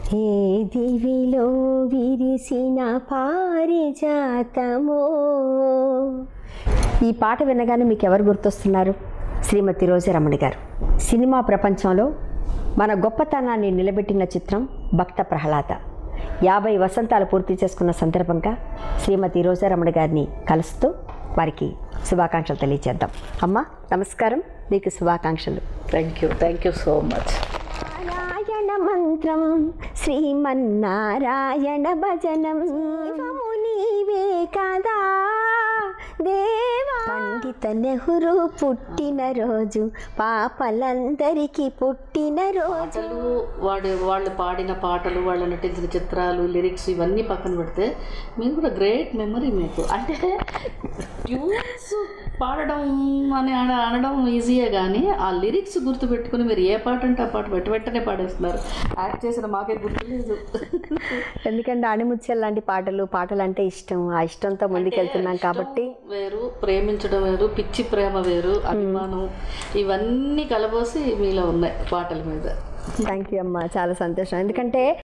ఏ దివిలో విరిసిన పారిజాతమో ఈ పాట వినగానే మీకు ఎవరు గుర్తొస్తున్నారు శ్రీమతి రోజారమణ గారు సినిమా ప్రపంచంలో మన గొప్పతనాన్ని నిలబెట్టిన చిత్రం భక్త ప్రహ్లాద యాభై వసంతాలు పూర్తి చేసుకున్న సందర్భంగా శ్రీమతి రోజారమణ గారిని కలుస్తూ వారికి శుభాకాంక్షలు తెలియజేద్దాం అమ్మ నమస్కారం మీకు శుభాకాంక్షలు thank you thank you so much Narayana మంత్రం శ్రీమన్నారాయణ భజనం శివము నీవే కదా దేవా పండిత నెహ్రూ పుట్టిన రోజు పాపలందరికీ పుట్టిన రోజు పాటలు వాడు వాళ్ళు పాడిన పాటలు వాళ్ళు నటించిన చిత్రాలు లిరిక్స్ ఇవన్నీ పక్కన పెడితే మీరు కూడా గ్రేట్ మెమరీ మీకు అంటే ట్యూన్స్ పాడడం అని అన- అనడం ఈజీయే కానీ ఆ లిరిక్స్ గుర్తుపెట్టుకుని మీరు ఏ పాట అంటే ఆ పాట వెంట వెంటనే పాడేస్తున్నారు యాక్ట్ చేసిన మాకే గుర్తులేదు ఎందుకంటే అణిముత్యాలు లాంటి పాటలు పాటలు అంటే ఇష్టం ఆ ఇష్టంతో ముందుకెళ్తున్నాం కాబట్టి వేరు ప్రేమించడం వేరు పిచ్చి ప్రేమ వేరు అభిమానం ఇవన్నీ కలబోసి మీలో ఉన్నాయి పాటల మీద థ్యాంక్ యూ అమ్మ చాలా సంతోషం ఎందుకంటే